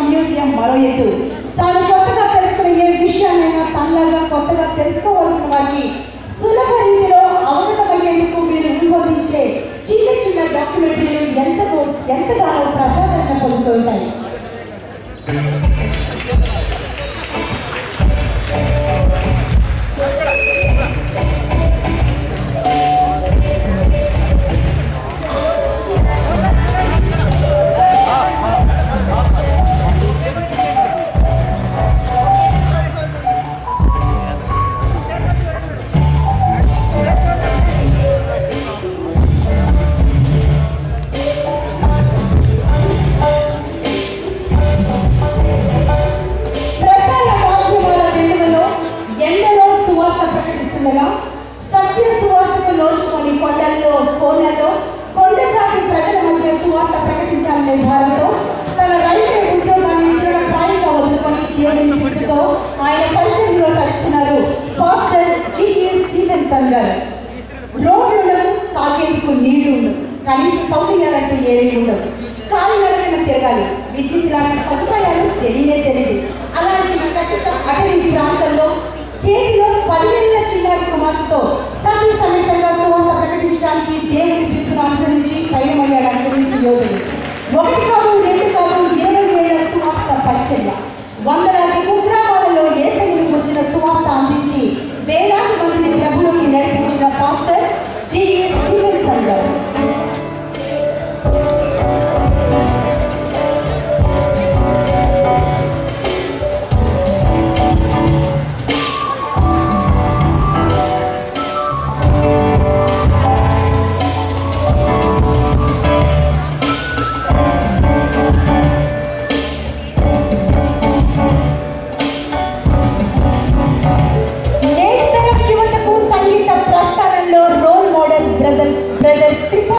museum మరో ఎత్తు తాను కొత్తగా తెలుసుకునే ఏ విషయాన్నైనా తనలాగా కొత్తగా తెలుసుకోవాల్సిన వారికి సులభ రీతిలో అవగతమయ్యేందుకు మీరు రూపొందించే చిన్న చిన్న డాక్యుమెంటరీలు ఎంతగా ఎంతగానో ప్రజాదరణ పొందుతుంటాయి ప్రసార మాధ్యమాల వెలుగులో ఎందరో సువార్త ప్రకటిస్తుండగా సత్య సువార్తకు నోచుకొని కొండల్లో కోనల్లో కొండ జాతి ప్రజల మధ్య సువార్త ప్రకటించాలనే భారంతో తన రైల్వే ఉద్యోగాన్ని ప్రాయంగా వదులుకొని దేవుని పుట్టుతో ఆయన పరిచయంలో కలుస్తున్నారు పాస్టర్ జిఎస్ స్టీవెన్సన్ గారు రోడ్లు తాగేందుకు నీళ్లు ఉండవు కనీస సౌకర్యాలంటూ ఏమీ ఉండవు కాలినడకన తిరగాలి విద్యుత్ లాంటి సదుపాయాలు తెలియనే తెలియదు అలాంటి కట్టుక అటవీ ప్రాంతంలో చేతిలో పదివేల చిన్నారి కుమార్తెతో సతీ సమేతంగా సువార్త ప్రకటించిన